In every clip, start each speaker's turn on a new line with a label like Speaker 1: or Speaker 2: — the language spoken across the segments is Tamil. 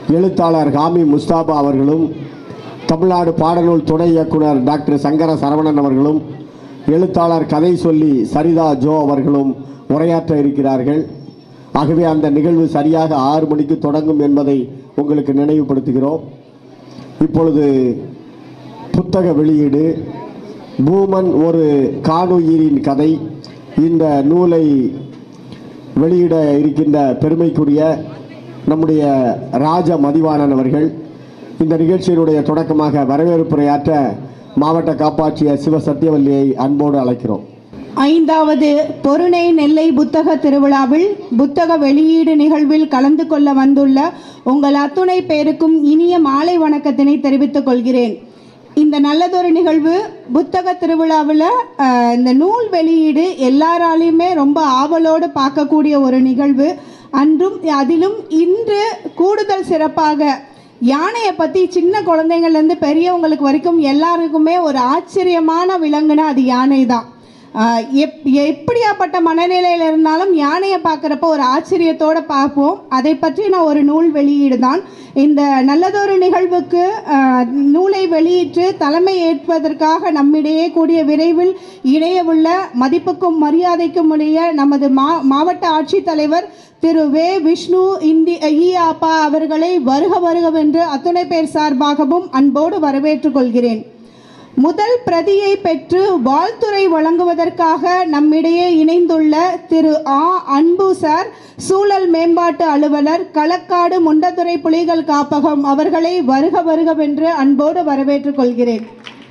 Speaker 1: எழுத்தாளர் ஹாமி முஸ்தாபா அவர்களும் தமிழ்நாடு பாடநூல் துணை இயக்குனர் டாக்டர் சங்கர சரவணன் அவர்களும் எழுத்தாளர் கதை சொல்லி சரிதா ஜோ அவர்களும் உரையாற்ற இருக்கிறார்கள் ஆகவே அந்த நிகழ்வு சரியாக ஆறு மணிக்கு தொடங்கும் என்பதை உங்களுக்கு நினைவுபடுத்துகிறோம் இப்பொழுது புத்தக வெளியீடு பூமன் ஒரு காணுயிரின் கதை இந்த நூலை வெளியிட இருக்கின்ற பெருமைக்குரிய நம்முடைய ராஜ மதிவாணன் அவர்கள் இந்த நிகழ்ச்சியினுடைய தொடக்கமாக வரவேற்புரையாற்ற மாவட்ட காப்பாற்றிய சிவ சத்தியவல்லியை அன்போடு அழைக்கிறோம்
Speaker 2: ஐந்தாவது பொருணை நெல்லை புத்தக திருவிழாவில் புத்தக வெளியீடு நிகழ்வில் கலந்து கொள்ள வந்துள்ள உங்கள் அத்துணை பேருக்கும் இனிய மாலை வணக்கத்தினை தெரிவித்துக் கொள்கிறேன் இந்த நல்லதொரு நிகழ்வு புத்தக திருவிழாவில் அஹ், இந்த நூல் வெளியீடு எல்லாராலையுமே ரொம்ப ஆவலோடு பார்க்கக்கூடிய ஒரு நிகழ்வு அன்றும் அதிலும் இன்று கூடுதல் சிறப்பாக யானையை பற்றி சின்ன குழந்தைங்கள்லேருந்து பெரியவங்களுக்கு வரைக்கும் எல்லாருக்குமே ஒரு ஆச்சரியமான விலங்குனா அது யானை தான் ஆஹ் எப் எப்படியாப்பட்ட மனநிலையில் இருந்தாலும் யானையை பார்க்குறப்ப ஒரு ஆச்சரியத்தோடு பார்ப்போம் அதை பற்றின ஒரு நூல் வெளியீடு தான் இந்த நல்லதொரு நிகழ்வுக்கு ஆஹ், நூலை வெளியிட்டு தலைமை ஏற்பதற்காக நம்மிடையே கூடிய விரைவில் இணையவுள்ள மதிப்புக்கும் மரியாதைக்கும் உடைய நமது மா மாவட்ட ஆட்சித்தலைவர் திரு வே விஷ்ணு இந்தி ஈயாப்பா அவர்களை வருக வருகவென்று அத்துணை பேர் சார்பாகவும் அன்போடு வரவேற்றுக் கொள்கிறேன் முதல் பிரதியை பெற்று வாழ்த்துறை வழங்குவதற்காக நம்மிடையே இணைந்துள்ள திரு ஆ அன்பு சார் சூழல் மேம்பாட்டு அலுவலர் களக்காடு முண்டத்துறை புலிகள் காப்பகம் அவர்களை வருக வருகவென்று அன்போடு வரவேற்றுக் கொள்கிறேன்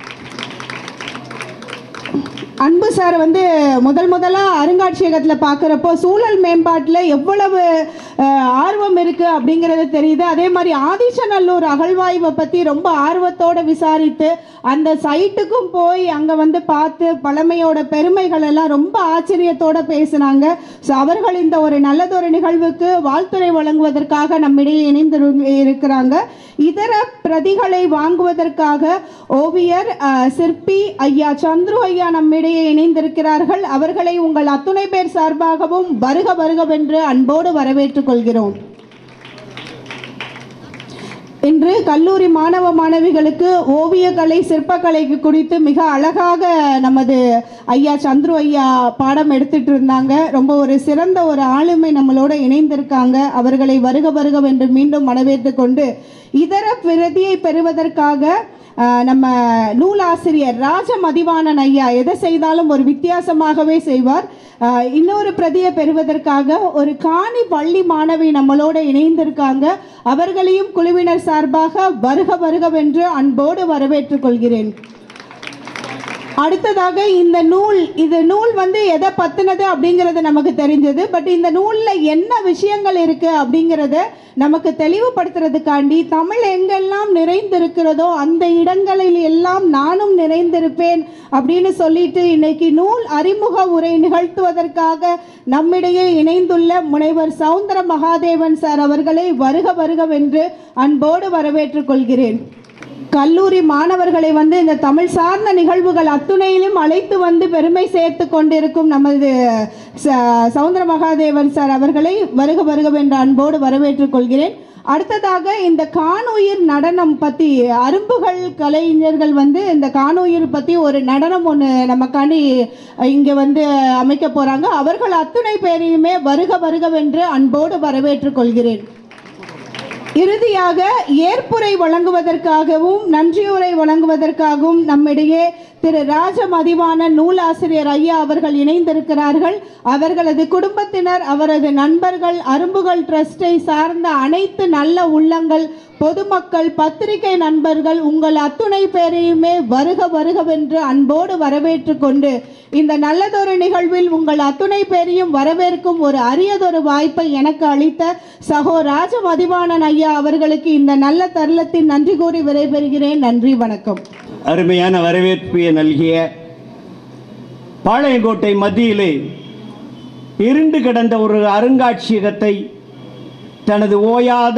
Speaker 2: அன்பு சார் வந்து முதல் முதலாக அருங்காட்சியகத்தில் பார்க்குறப்போ சூழல் மேம்பாட்டில் எவ்வளவு அஹ், ஆர்வம் இருக்குது அப்படிங்கிறது தெரியுது அதே மாதிரி ஆதிச்சநல்லூர் அகழ்வாய்வை பற்றி ரொம்ப ஆர்வத்தோடு விசாரித்து அந்த சைட்டுக்கும் போய் அங்கே வந்து பார்த்து பழமையோட பெருமைகள் எல்லாம் ரொம்ப ஆச்சரியத்தோடு பேசினாங்க ஸோ அவர்கள் இந்த ஒரு நல்லதொரு நிகழ்வுக்கு வாழ்த்துறை வழங்குவதற்காக நம்மிடையே இணைந்து இருக்கிறாங்க இதர பிரதிகளை வாங்குவதற்காக ஓவியர் அஹ், சிற்பி ஐயா சந்துரு ஐயா நம்மிடையே இணைந்திருக்கிறார்கள் அவர்களை உங்கள் அத்துணை பேர் சார்பாகவும் வருக வருகவென்று அன்போடு வரவேற்றுக் கொள்கிறோம் இன்று கல்லூரி மாணவ மாணவிகளுக்கு ஓவியக்கலை சிற்பக்கலை குறித்து மிக அழகாக நமது ஐயா சந்துரு ஐயா பாடம் எடுத்துட்டு இருந்தாங்க ரொம்ப ஒரு சிறந்த ஒரு ஆளுமை நம்மளோட இணைந்திருக்காங்க அவர்களை வருக வருகவென்று மீண்டும் வரவேற்று கொண்டு இதர பிரதியை பெறுவதற்காக ஆஹ், நம்ம நூலாசிரியர் ராஜ மதிவாணன் ஐயா எதை செய்தாலும் ஒரு வித்தியாசமாகவே செய்வார் ஆஹ், இன்னொரு பிரதியை பெறுவதற்காக ஒரு காணி பள்ளி மாணவி நம்மளோட இணைந்திருக்காங்க அவர்களையும் குழுவினர் சார்பாக வருக வருகவென்று அன்போடு வரவேற்றுக் கொள்கிறேன் அடுத்ததாக இந்த நூல் இது நூல் வந்து எதை பத்தினது அப்படிங்கிறது நமக்கு தெரிஞ்சது பட் இந்த நூலில் என்ன விஷயங்கள் இருக்கு அப்படிங்கிறத நமக்கு தெளிவுபடுத்துறதுக்காண்டி தமிழ் எங்கெல்லாம் நிறைந்திருக்கிறதோ அந்த இடங்களில் எல்லாம் நானும் நிறைந்திருப்பேன் அப்படின்னு சொல்லிட்டு இன்னைக்கு நூல் அறிமுக உரை நிகழ்த்துவதற்காக நம்மிடையே இணைந்துள்ள முனைவர் சவுந்தர மகாதேவன் சார் அவர்களை வருக வருகவென்று அன்போடு வரவேற்றுக் கொள்கிறேன் கல்லூரி மாணவர்களை வந்து இந்த தமிழ் சார்ந்த நிகழ்வுகள் அத்துணையிலும் அழைத்து வந்து பெருமை சேர்த்து கொண்டிருக்கும் நமது ச- சவுந்தர மகாதேவன் சார் அவர்களை வருக வருகவென்ற அன்போடு வரவேற்றுக் கொள்கிறேன் அடுத்ததாக இந்த காணுயிர் நடனம் பற்றி அரும்புகள் கலைஞர்கள் வந்து இந்த காணுயிர் பற்றி ஒரு நடனம் ஒன்று நமக்காண்டி இங்கே வந்து அமைக்க போகிறாங்க அவர்கள் அத்துணை பேரையுமே வருக வருகவென்று அன்போடு வரவேற்றுக் கொள்கிறேன் இறுதியாக ஏற்புரை வழங்குவதற்காகவும் நன்றியுரை வழங்குவதற்காகவும் நம்மிடையே திரு ராஜ மதிவான நூலாசிரியர் ஐயா அவர்கள் இணைந்திருக்கிறார்கள் அவர்களது குடும்பத்தினர் அவரது நண்பர்கள் அரும்புகள் ட்ரஸ்டை சார்ந்த அனைத்து நல்ல உள்ளங்கள் பொதுமக்கள் பத்திரிகை நண்பர்கள் உங்கள் அத்துணை பேரையுமே வருக வருகவென்று அன்போடு வரவேற்றுக் கொண்டு இந்த நல்லதொரு நிகழ்வில் உங்கள் அத்துணை பேரையும் வரவேற்கும் ஒரு அரியதொரு வாய்ப்பை எனக்கு அளித்த சகோ ராஜ மதிவாணன் ஐயா அவர்களுக்கு இந்த நல்ல தருணத்தின் நன்றி கூறி விடைபெறுகிறேன் நன்றி வணக்கம்
Speaker 3: அருமையான வரவேற்பை நல்கிய பாளையங்கோட்டை மத்தியிலே இருண்டு கிடந்த ஒரு அருங்காட்சியகத்தை தனது ஓயாத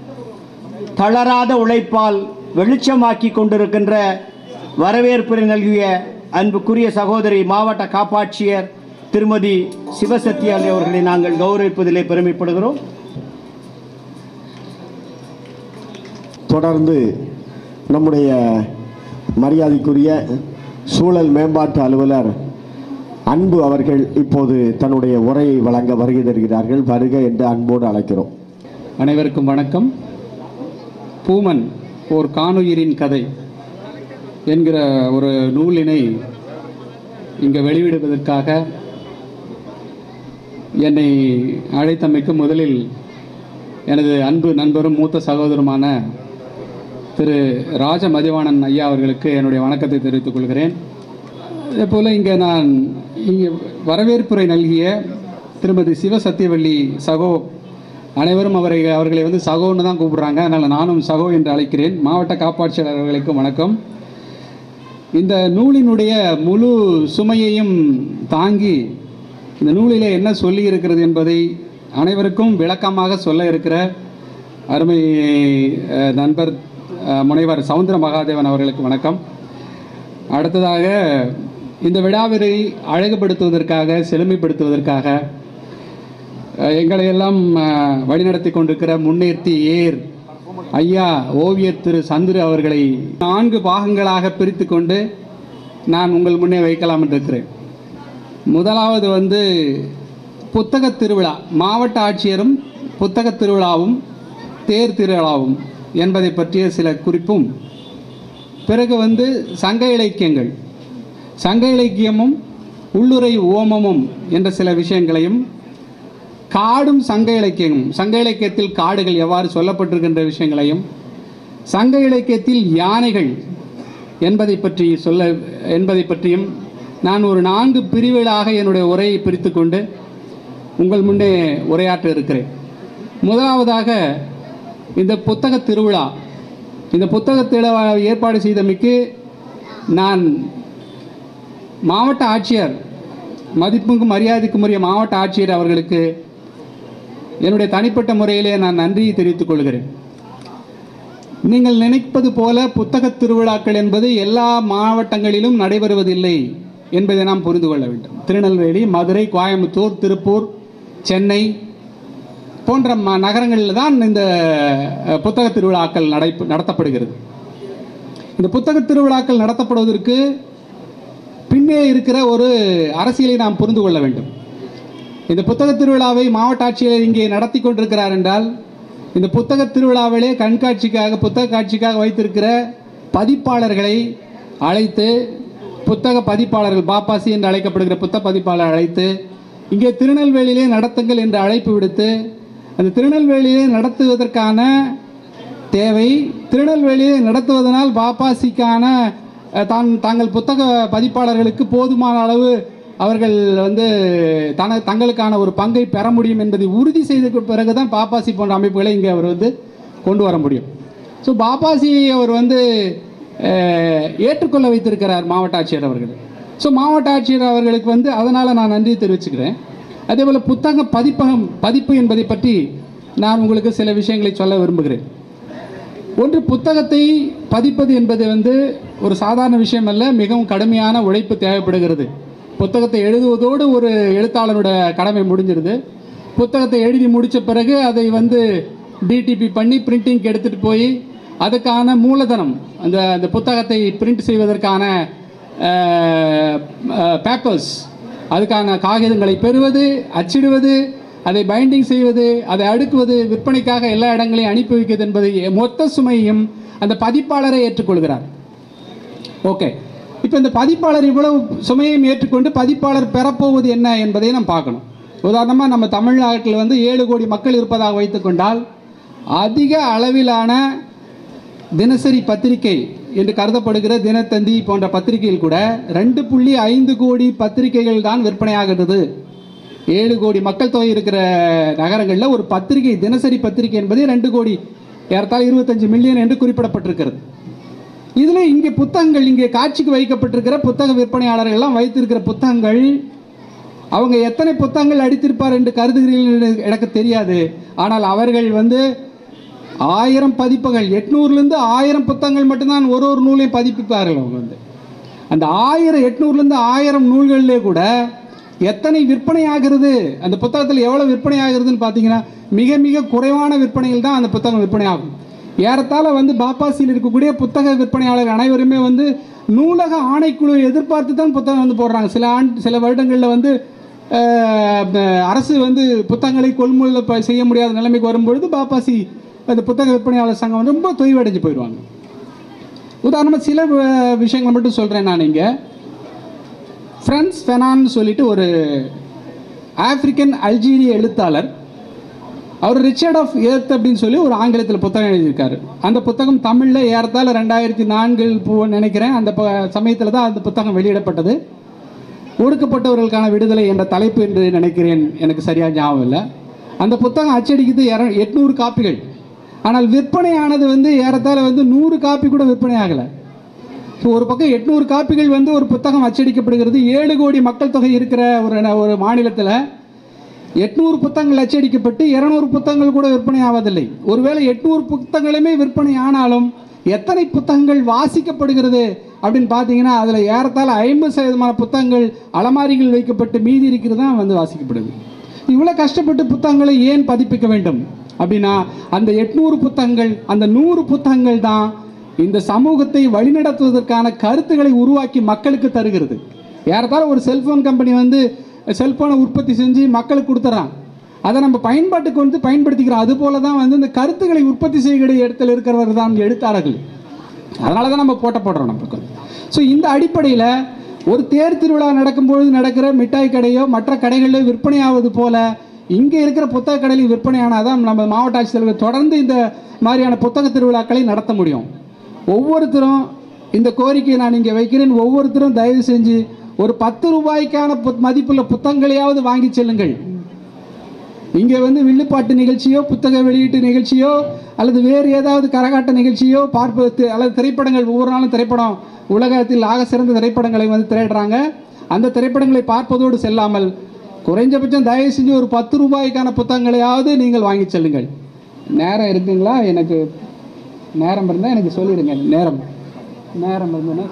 Speaker 3: தளராத உழைப்பால் வெளிச்சமாக்கி கொண்டிருக்கின்ற வரவேற்புரை நல்கிய அன்புக்குரிய சகோதரி மாவட்ட காப்பாட்சியர் திருமதி சிவசத்யாலி அவர்களை நாங்கள் கௌரவிப்பதிலே பெருமைப்படுகிறோம்
Speaker 1: தொடர்ந்து நம்முடைய மரியாதைக்குரிய சூழல் மேம்பாட்டு அலுவலர் அன்பு அவர்கள் இப்போது தன்னுடைய உரையை வழங்க வருகை தருகிறார்கள் வருக என்று அன்போடு அழைக்கிறோம்
Speaker 4: அனைவருக்கும் வணக்கம் பூமன் ஓர் காணுயிரின் கதை என்கிற ஒரு நூலினை இங்கே வெளியிடுவதற்காக என்னை அழைத்தமைக்கு முதலில் எனது அன்பு நண்பரும் மூத்த சகோதரருமான திரு ராஜ மதிவாணன் ஐயா அவர்களுக்கு என்னுடைய வணக்கத்தை தெரிவித்துக் கொள்கிறேன் அதேபோல் இங்கே நான் இங்கே வரவேற்புரை நல்கிய திருமதி சிவ சத்தியவள்ளி சகோ அனைவரும் அவரை அவர்களை வந்து சகோன்னு தான் கூப்பிடுறாங்க அதனால் நானும் சகோ என்று அழைக்கிறேன் மாவட்ட காப்பாட்சியாளர் அவர்களுக்கும் வணக்கம் இந்த நூலினுடைய முழு சுமையையும் தாங்கி இந்த நூலிலே என்ன சொல்லி இருக்கிறது என்பதை அனைவருக்கும் விளக்கமாக சொல்ல இருக்கிற அருமை அஹ், நண்பர் அஹ், முனைவர் சவுந்தர மகாதேவன் அவர்களுக்கு வணக்கம் அடுத்ததாக இந்த விழாவினை அழகுபடுத்துவதற்காக செழுமைப்படுத்துவதற்காக அஹ், எங்களை எல்லாம் அஹ், வழிநடத்தி கொண்டிருக்கிற முன்னேற்றி ஏர் ஐயா ஓவியர் திரு சந்துரு அவர்களை நான்கு பாகங்களாக பிரித்து கொண்டு நான் உங்கள் முன்னே வைக்கலாம் என்று இருக்கிறேன் முதலாவது வந்து புத்தக திருவிழா மாவட்ட ஆட்சியரும் புத்தக திருவிழாவும் தேர் திருவிழாவும் என்பதை பற்றிய சில குறிப்பும் பிறகு வந்து சங்க இலக்கியங்கள் சங்க இலக்கியமும் உள்ளுரை ஓமமும் என்ற சில விஷயங்களையும் காடும் சங்க இலக்கியமும் சங்க இலக்கியத்தில் காடுகள் எவ்வாறு சொல்லப்பட்டிருக்கின்ற விஷயங்களையும் சங்க இலக்கியத்தில் யானைகள் என்பதை பற்றி சொல்ல என்பதை பற்றியும் நான் ஒரு நான்கு பிரிவுகளாக என்னுடைய உரையை பிரித்து கொண்டு உங்கள் முன்னே உரையாற்ற இருக்கிறேன் முதலாவதாக இந்த புத்தக திருவிழா இந்த புத்தக திருவிழா ஏற்பாடு செய்தமைக்கு நான் மாவட்ட ஆட்சியர் மதிப்புக்கும் மரியாதைக்கும் உரிய மாவட்ட ஆட்சியர் அவர்களுக்கு என்னுடைய தனிப்பட்ட முறையிலே நான் நன்றியை தெரிவித்துக் கொள்கிறேன் நீங்கள் நினைப்பது போல புத்தக திருவிழாக்கள் என்பது எல்லா மாவட்டங்களிலும் நடைபெறுவதில்லை என்பதை நாம் புரிந்து கொள்ள வேண்டும் திருநெல்வேலி மதுரை கோயம்புத்தூர் திருப்பூர் சென்னை போன்ற ம நகரங்களில் தான் இந்த அஹ், புத்தக திருவிழாக்கள் நடை நடத்தப்படுகிறது இந்த புத்தக திருவிழாக்கள் நடத்தப்படுவதற்கு பின்னே இருக்கிற ஒரு அரசியலை நாம் புரிந்து கொள்ள வேண்டும் இந்த புத்தக திருவிழாவை மாவட்ட ஆட்சியர் இங்கே நடத்தி கொண்டிருக்கிறார் என்றால் இந்த புத்தக திருவிழாவிலே கண்காட்சிக்காக புத்தக காட்சிக்காக வைத்திருக்கிற பதிப்பாளர்களை அழைத்து புத்தக பதிப்பாளர்கள் பாப்பாசி என்று அழைக்கப்படுகிற புத்தக பதிப்பாளர் அழைத்து இங்கே திருநெல்வேலியிலே நடத்துங்கள் என்று அழைப்பு விடுத்து அந்த திருநெல்வேலியிலே நடத்துவதற்கான தேவை திருநெல்வேலியை நடத்துவதனால் பாப்பாசிக்கான அஹ், தான் தாங்கள் புத்தக பதிப்பாளர்களுக்கு போதுமான அளவு அவர்கள் வந்து தன தங்களுக்கான ஒரு பங்கை பெற முடியும் என்பதை உறுதி செய்த பிறகு தான் பாப்பாசி போன்ற அமைப்புகளை இங்கே அவர் வந்து கொண்டு வர முடியும் ஸோ பாப்பாசியை அவர் வந்து அஹ், ஏற்றுக்கொள்ள வைத்திருக்கிறார் மாவட்ட ஆட்சியர் அவர்கள் ஸோ மாவட்ட ஆட்சியர் அவர்களுக்கு வந்து அதனால் நான் நன்றி தெரிவிச்சுக்கிறேன் அதே போல் புத்தக பதிப்பகம் பதிப்பு என்பதை பற்றி நான் உங்களுக்கு சில விஷயங்களை சொல்ல விரும்புகிறேன் ஒன்று புத்தகத்தை பதிப்பது என்பது வந்து ஒரு சாதாரண விஷயம் அல்ல மிகவும் கடுமையான உழைப்பு தேவைப்படுகிறது புத்தகத்தை எழுதுவதோடு ஒரு எழுத்தாளரோட கடமை முடிஞ்சிருது புத்தகத்தை எழுதி முடித்த பிறகு அதை வந்து டிடிபி பண்ணி பிரிண்டிங்க்கு எடுத்துகிட்டு போய் அதுக்கான மூலதனம் அந்த அந்த புத்தகத்தை பிரிண்ட் செய்வதற்கான பேப்பர்ஸ் அதுக்கான காகிதங்களை பெறுவது அச்சிடுவது அதை பைண்டிங் செய்வது அதை அடுக்குவது விற்பனைக்காக எல்லா இடங்களையும் அனுப்பி வைக்கிறது என்பதை மொத்த சுமையும் அந்த பதிப்பாளரை ஏற்றுக்கொள்கிறார் ஓகே இப்போ இந்த பதிப்பாளர் இவ்வளவு சுமையையும் ஏற்றுக்கொண்டு பதிப்பாளர் பெறப்போவது என்ன என்பதை நாம் பார்க்கணும் உதாரணமாக நம்ம தமிழ்நாட்டில் வந்து ஏழு கோடி மக்கள் இருப்பதாக வைத்துக்கொண்டால் அதிக அளவிலான தினசரி பத்திரிகை என்று கருதப்படுகிற தினத்தந்தி போன்ற பத்திரிகைகள் கூட ரெண்டு புள்ளி ஐந்து கோடி பத்திரிகைகள் தான் விற்பனையாகிறது ஏழு கோடி மக்கள் தொகை இருக்கிற நகரங்களில் ஒரு பத்திரிகை தினசரி பத்திரிகை என்பது ரெண்டு கோடி ஏறத்தாழ இருபத்தஞ்சு மில்லியன் என்று குறிப்பிடப்பட்டிருக்கிறது இதில் இங்கே புத்தகங்கள் இங்கே காட்சிக்கு வைக்கப்பட்டிருக்கிற புத்தக விற்பனையாளர்கள் எல்லாம் வைத்திருக்கிற புத்தகங்கள் அவங்க எத்தனை புத்தகங்கள் அடித்திருப்பார் என்று கருதுகிறீர்கள் என்று எனக்கு தெரியாது ஆனால் அவர்கள் வந்து ஆயிரம் பதிப்புகள் எட்நூறுலேருந்து ஆயிரம் புத்தகங்கள் மட்டும்தான் ஒரு ஒரு நூலையும் பதிப்பிப்பார்கள் அவங்க வந்து அந்த ஆயிரம் எட்நூறுலேருந்து ஆயிரம் நூல்களிலே கூட எத்தனை விற்பனை ஆகிறது அந்த புத்தகத்தில் எவ்வளோ விற்பனை ஆகுறதுன்னு பார்த்தீங்கன்னா மிக மிக குறைவான விற்பனையில் தான் அந்த புத்தகம் விற்பனை ஆகும் ஏறத்தாழ வந்து பாப்பாசியில் இருக்கக்கூடிய புத்தக விற்பனையாளர் அனைவருமே வந்து நூலக ஆணைக்குழு எதிர்பார்த்து தான் புத்தகம் வந்து போடுறாங்க சில ஆண்டு சில வருடங்களில் வந்து அஹ், ப- அரசு வந்து புத்தகங்களை கொள்முதல் ப- செய்ய முடியாத நிலைமைக்கு வரும்பொழுது பாப்பாசி அந்த புத்தக விற்பனையாளர் சங்கம் வந்து ரொம்ப தொய்வடைஞ்சு போயிடுவாங்க உதாரணமாக சில வ- விஷயங்களை மட்டும் சொல்கிறேன் நான் இங்கே ஃப்ரான்ஸ் ஃபெனான்னு சொல்லிட்டு ஒரு ஆப்பிரிக்கன் அல்ஜீரிய எழுத்தாளர் அவர் ரிச்சர்ட் ஆஃப் எர்த் அப்படின்னு சொல்லி ஒரு ஆங்கிலத்தில் புத்தகம் எழுதியிருக்காரு அந்த புத்தகம் தமிழில் ஏறத்தாழ ரெண்டாயிரத்தி நான்கில் போ நினைக்கிறேன் அந்த சமயத்தில் தான் அந்த புத்தகம் வெளியிடப்பட்டது ஒடுக்கப்பட்டவர்களுக்கான விடுதலை என்ற தலைப்பு என்று நினைக்கிறேன் எனக்கு சரியாக ஞாபகம் இல்லை அந்த புத்தகம் அச்சடிக்குது இர எட்நூறு காப்பிகள் ஆனால் விற்பனையானது வந்து ஏறத்தாழ வந்து நூறு காப்பி கூட விற்பனை ஆகலை ஸோ ஒரு பக்கம் எட்நூறு காப்பிகள் வந்து ஒரு புத்தகம் அச்சடிக்கப்படுகிறது ஏழு கோடி மக்கள் தொகை இருக்கிற ஒரு ஒரு மாநிலத்தில் எட்நூறு புத்தகங்கள் அச்சடிக்கப்பட்டு இரநூறு புத்தகங்கள் கூட விற்பனை ஆவதில்லை ஒருவேளை எட்நூறு புத்தகங்களுமே விற்பனை ஆனாலும் எத்தனை புத்தகங்கள் வாசிக்கப்படுகிறது அப்படின்னு பார்த்தீங்கன்னா அதில் ஏறத்தாழ ஐம்பது சதவீதமான புத்தகங்கள் அலமாரிகள் வைக்கப்பட்டு மீதி இருக்கிறது தான் வந்து வாசிக்கப்படுது இவ்வளோ கஷ்டப்பட்டு புத்தகங்களை ஏன் பதிப்பிக்க வேண்டும் அப்படின்னா அந்த எட்நூறு புத்தகங்கள் அந்த நூறு புத்தகங்கள் தான் இந்த சமூகத்தை வழிநடத்துவதற்கான கருத்துக்களை உருவாக்கி மக்களுக்கு தருகிறது ஏறத்தாழ ஒரு செல்போன் கம்பெனி வந்து செல்போனை உற்பத்தி செஞ்சு மக்களுக்கு கொடுத்துட்றான் அதை நம்ம பயன்பாட்டுக்கு வந்து பயன்படுத்திக்கிறோம் அது போல தான் வந்து இந்த கருத்துக்களை உற்பத்தி செய்கிற இடத்துல இருக்கிறவர் தான் எழுத்தாளர்கள் அதனால தான் நம்ம போட்ட போடுறோம் நமக்கு ஸோ இந்த அடிப்படையில் ஒரு தேர் திருவிழா நடக்கும்பொழுது நடக்கிற மிட்டாய் கடையோ மற்ற கடைகளில் விற்பனையாவது போல இங்கே இருக்கிற புத்தக கடையில் விற்பனையானால் தான் நம்ம மாவட்ட ஆட்சித்தலைவர் தொடர்ந்து இந்த மாதிரியான புத்தக திருவிழாக்களை நடத்த முடியும் ஒவ்வொருத்தரும் இந்த கோரிக்கையை நான் இங்கே வைக்கிறேன் ஒவ்வொருத்தரும் தயவு செஞ்சு ஒரு பத்து ரூபாய்க்கான புத் மதிப்புள்ள புத்தகங்களையாவது வாங்கி செல்லுங்கள் இங்கே வந்து வில்லுப்பாட்டு நிகழ்ச்சியோ புத்தக வெளியீட்டு நிகழ்ச்சியோ அல்லது வேறு ஏதாவது கரகாட்ட நிகழ்ச்சியோ பார்ப்பது அல்லது திரைப்படங்கள் ஒவ்வொரு நாளும் திரைப்படம் உலகத்தில் ஆக சிறந்த திரைப்படங்களை வந்து திரையிடுறாங்க அந்த திரைப்படங்களை பார்ப்பதோடு செல்லாமல் குறைஞ்சபட்சம் தயவு செஞ்சு ஒரு பத்து ரூபாய்க்கான புத்தகங்களையாவது நீங்கள் வாங்கி செல்லுங்கள் நேரம் இருக்குங்களா எனக்கு நேரம் இருந்தால் எனக்கு சொல்லிடுங்க நேரம் நேரம் இருந்ததுன்னா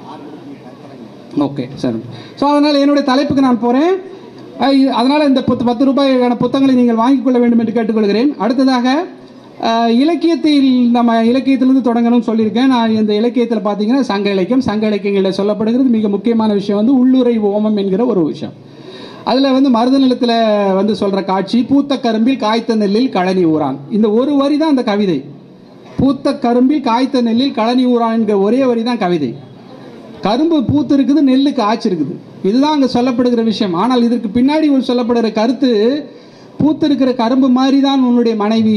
Speaker 4: ஓகே சரி ஸோ அதனால் என்னுடைய தலைப்புக்கு நான் போகிறேன் அதனால் இந்த பத்து பத்து ரூபாய்க்கான புத்தகங்களை நீங்கள் வாங்கிக் கொள்ள வேண்டும் என்று கேட்டுக்கொள்கிறேன் அடுத்ததாக அஹ், இலக்கியத்தில் நம்ம இலக்கியத்திலிருந்து தொடங்கணும்னு சொல்லியிருக்கேன் நான் இந்த இலக்கியத்தில் பார்த்தீங்கன்னா சங்க இலக்கியம் சங்க இலக்கியங்களில் சொல்லப்படுகிறது மிக முக்கியமான விஷயம் வந்து உள்ளுரை ஓமம் என்கிற ஒரு விஷயம் அதில் வந்து மருத நிலத்தில் வந்து சொல்கிற காட்சி பூத்த கரும்பில் காய்த்த நெல்லில் கழனி ஊரான் இந்த ஒரு வரி தான் அந்த கவிதை பூத்த கரும்பில் காய்த்த நெல்லில் கழனி ஊரான் என்கிற ஒரே வரி தான் கவிதை கரும்பு பூத்து இருக்குது நெல்லு காய்ச்சி இருக்குது இதுதான் அங்கே சொல்லப்படுகிற விஷயம் ஆனால் இதற்கு பின்னாடி ஒரு சொல்லப்படுகிற கருத்து பூத்து இருக்கிற கரும்பு மாதிரி தான் உன்னுடைய மனைவி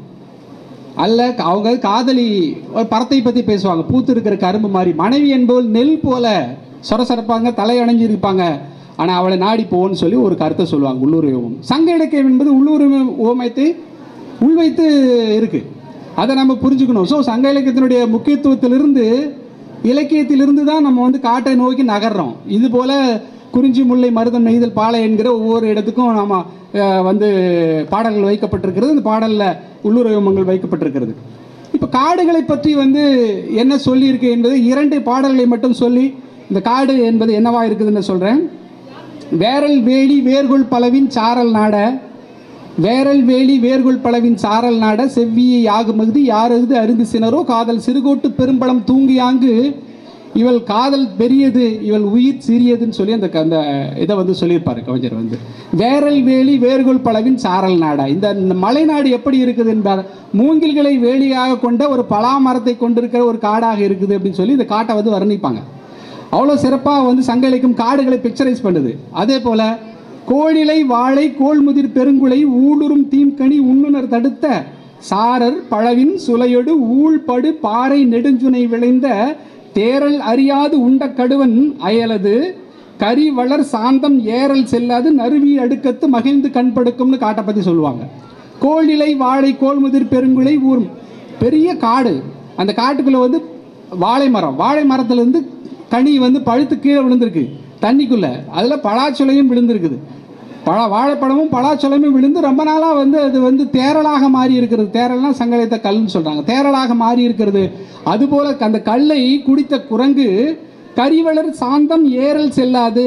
Speaker 4: அல்ல அவங்க காதலி ஒரு படத்தை பற்றி பேசுவாங்க பூத்து இருக்கிற கரும்பு மாதிரி மனைவி என்பவள் நெல் போல சொரசொரப்பாங்க தலை அணைஞ்சிருப்பாங்க ஆனால் அவளை நாடி போன்னு சொல்லி ஒரு கருத்தை சொல்லுவாங்க உள்ளூர் ஓமம் சங்க இலக்கியம் என்பது உள்ளூர் ஓமயத்தை உள்வைத்து இருக்கு அதை நம்ம புரிஞ்சுக்கணும் ஸோ சங்க இலக்கியத்தினுடைய முக்கியத்துவத்திலிருந்து இலக்கியத்திலிருந்து தான் நம்ம வந்து காட்டை நோக்கி நகர்றோம் இது போல குறிஞ்சி முல்லை மருதம் நெய்தல் பாலை என்கிற ஒவ்வொரு இடத்துக்கும் நாம அஹ், வந்து பாடல்கள் வைக்கப்பட்டிருக்கிறது இந்த பாடலில் உள்ளுரைவங்கள் வைக்கப்பட்டிருக்கிறது இப்போ காடுகளை பற்றி வந்து என்ன சொல்லியிருக்கு என்பது இரண்டு பாடல்களை மட்டும் சொல்லி இந்த காடு என்பது என்னவா இருக்குதுன்னு சொல்கிறேன் வேரல் வேலி வேர்கொள் பலவின் சாரல் நாட வேரல் வேலி வேர்கொள் பலவின் சாரல் நாட செவ்வியை யாகுமகுதி யாரது அருந்து சினரோ காதல் சிறுகோட்டு பெரும்பலம் தூங்கியாங்கு இவள் காதல் பெரியது இவள் உயிர் சிறியதுன்னு சொல்லி அந்த க- அந்த இதை வந்து சொல்லியிருப்பாரு கவிஞர் வந்து வேரல் வேலி வேர்கொள் பலவின் சாரல் நாடா இந்த இந்த மலைநாடு எப்படி இருக்குது என்பார் மூங்கில்களை வேலியாக கொண்ட ஒரு பலா மரத்தை கொண்டிருக்கிற ஒரு காடாக இருக்குது அப்படின்னு சொல்லி இந்த காட்டை வந்து வர்ணிப்பாங்க அவ்வளோ சிறப்பாக வந்து சங்க இலக்கியம் காடுகளை பிக்சரைஸ் பண்ணுது அதே போல கோழிலை வாழை கோள்முதிர் பெருங்குலை ஊடுரும் தீம்கனி உண்ணுணர் தடுத்த சாரர் பழவின் சுளையொடு ஊழ்படு பாறை நெடுஞ்சுனை விளைந்த தேரல் அறியாது உண்ட கடுவன் அயலது கரி வளர் சாந்தம் ஏறல் செல்லாது நறுவி அடுக்கத்து மகிழ்ந்து கண்படுக்கும்னு காட்டை பற்றி சொல்லுவாங்க கோழிலை வாழை கோள்முதிர் பெருங்குலை ஊர் பெரிய காடு அந்த காட்டுக்குள்ளே வந்து வாழை மரம் வாழை மரத்துலேருந்து கனி வந்து பழுத்து கீழே விழுந்திருக்கு தண்ணிக்குள்ளே அதில் பலாச்சுளையும் விழுந்திருக்குது பழ வாழைப்பழமும் பலாச்சுளையும் விழுந்து ரொம்ப நாளாக வந்து அது வந்து தேரலாக மாறி இருக்கிறது தேரல்னா சங்கலித்த கல்னு சொல்கிறாங்க தேரலாக மாறி இருக்கிறது அதுபோல் அந்த கல்லை குடித்த குரங்கு கரிவளர் சாந்தம் ஏறல் செல்லாது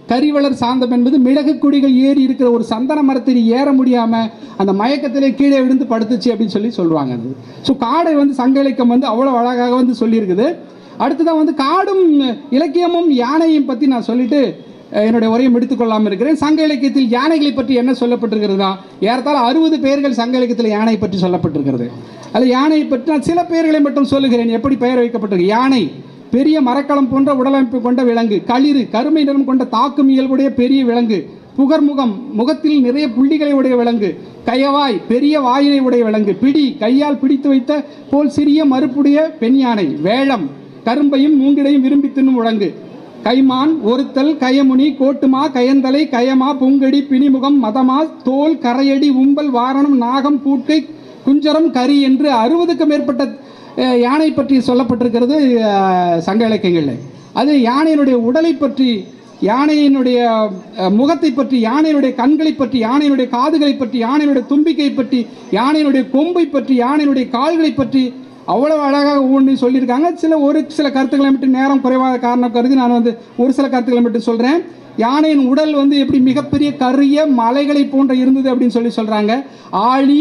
Speaker 4: கரிவளர் சாந்தம் என்பது மிளகு கொடிகள் ஏறி இருக்கிற ஒரு சந்தன மரத்தில் ஏற முடியாமல் அந்த மயக்கத்திலே கீழே விழுந்து படுத்துச்சு அப்படின்னு சொல்லி சொல்லுவாங்க அது ஸோ காடை வந்து சங்க இலக்கியம் வந்து அவ்வளோ அழகாக வந்து சொல்லியிருக்குது அடுத்ததான் வந்து காடும் இலக்கியமும் யானையும் பற்றி நான் சொல்லிட்டு அஹ், என்னுடைய உரையை முடித்துக் கொள்ளாமல் இருக்கிறேன் சங்க இலக்கியத்தில் யானைகளை பற்றி என்ன சொல்லப்பட்டிருக்கிறதுனா ஏறத்தாழ அறுபது பெயர்கள் சங்க இலக்கியத்தில் யானை பற்றி சொல்லப்பட்டிருக்கிறது அதில் யானையை பற்றி நான் சில பெயர்களை மட்டும் சொல்லுகிறேன் எப்படி பெயர் வைக்கப்பட்டிருக்கு யானை பெரிய மரக்கலம் போன்ற உடலமைப்பு கொண்ட விலங்கு களிறு கருமை நிறம் கொண்ட தாக்கும் இயல்புடைய பெரிய விலங்கு புகர்முகம் முகத்தில் நிறைய புள்ளிகளை உடைய விலங்கு கயவாய் பெரிய வாயினை உடைய விலங்கு பிடி கையால் பிடித்து வைத்த போல் சிறிய மறுப்புடைய பெண் யானை வேழம் கரும்பையும் மூங்கிடையும் விரும்பி தின்னும் விலங்கு கைமான் ஒருத்தல் கயமுனி கோட்டுமா கயந்தலை கயமா புங்கடி பிணிமுகம் மதமா தோல் கரையடி உம்பல் வாரணம் நாகம் பூட்கை குஞ்சரம் கரி என்று அறுபதுக்கும் மேற்பட்ட அஹ், யானை பற்றி சொல்லப்பட்டிருக்கிறது அஹ், சங்க இலக்கியங்களில் அது யானையினுடைய உடலை பற்றி யானையினுடைய அஹ், முகத்தை பற்றி யானையினுடைய கண்களை பற்றி யானையினுடைய காதுகளை பற்றி யானையினுடைய தும்பிக்கை பற்றி யானையினுடைய கொம்பை பற்றி யானையினுடைய கால்களை பற்றி அவ்வளவு அழகாக ஒவ்வொன்றையும் சொல்லியிருக்காங்க சில ஒரு சில கருத்துக்களை மட்டும் நேரம் குறைவாக காரணம் கருதி நான் வந்து ஒரு சில கருத்துக்களை மட்டும் சொல்கிறேன் யானையின் உடல் வந்து எப்படி மிகப்பெரிய கரிய மலைகளை போன்ற இருந்தது அப்படின்னு சொல்லி சொல்கிறாங்க ஆழி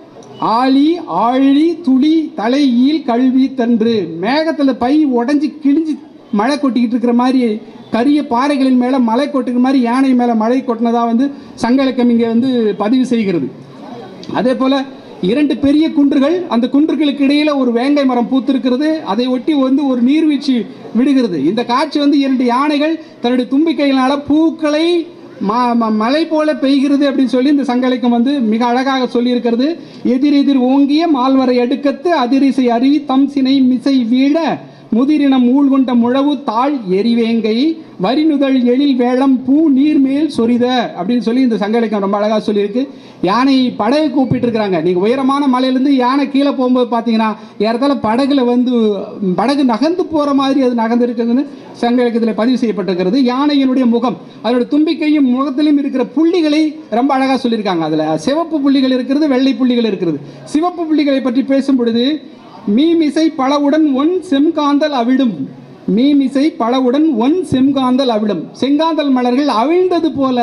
Speaker 4: ஆழி ஆழி துளி தலை ஈல் கல்வி தன்று மேகத்தில் பை உடஞ்சி கிழிஞ்சு மழை கொட்டிக்கிட்டு இருக்கிற மாதிரி கரிய பாறைகளின் மேலே மலை கொட்டுக்கிற மாதிரி யானை மேலே மழை கொட்டினதாக வந்து சங்க இலக்கியம் இங்கே வந்து பதிவு செய்கிறது அதே போல இரண்டு பெரிய குன்றுகள் அந்த குன்றுகளுக்கு இடையில ஒரு வேங்கை மரம் பூத்திருக்கிறது அதை ஒட்டி வந்து ஒரு நீர்வீழ்ச்சி விடுகிறது இந்த காட்சி வந்து இரண்டு யானைகள் தன்னுடைய தும்பிக்கையினால பூக்களை ம- ம- மலை போல பெய்கிறது அப்படின்னு சொல்லி இந்த சங்கலிக்கம் வந்து மிக அழகாக சொல்லியிருக்கிறது எதிர் எதிர் ஓங்கிய மால்வரை அடுக்கத்து அதிரிசை அருவி தம் சினை மிசை வீழ முதிரினம் ஊழ்கொண்ட முழவு தாழ் எரிவேங்கை வரிநுதல் எழில் வேளம் பூ நீர் மேல் சொரித அப்படின்னு சொல்லி இந்த சங்கலிக்கம் ரொம்ப அழகாக சொல்லியிருக்கு யானை படகு கூப்பிட்டு இருக்கிறாங்க நீங்கள் உயரமான மலையிலேருந்து யானை கீழே போகும்போது பார்த்தீங்கன்னா ஏறத்தாழ படகுல வந்து படகு நகர்ந்து போகிற மாதிரி அது நகர்ந்து இருக்குதுன்னு சங்க இலக்கியத்தில் பதிவு செய்யப்பட்டிருக்கிறது யானையினுடைய முகம் அதோட தும்பிக்கையும் முகத்திலும் இருக்கிற புள்ளிகளை ரொம்ப அழகாக சொல்லியிருக்காங்க அதில் சிவப்பு புள்ளிகள் இருக்கிறது வெள்ளை புள்ளிகள் இருக்கிறது சிவப்பு புள்ளிகளை பற்றி பேசும் பொழுது மீமிசை பலவுடன் ஒன் செம்காந்தல் அவிடும் மீமிசை பலவுடன் ஒன் செம்காந்தல் அவிடும் செங்காந்தல் மலர்கள் அவிழ்ந்தது போல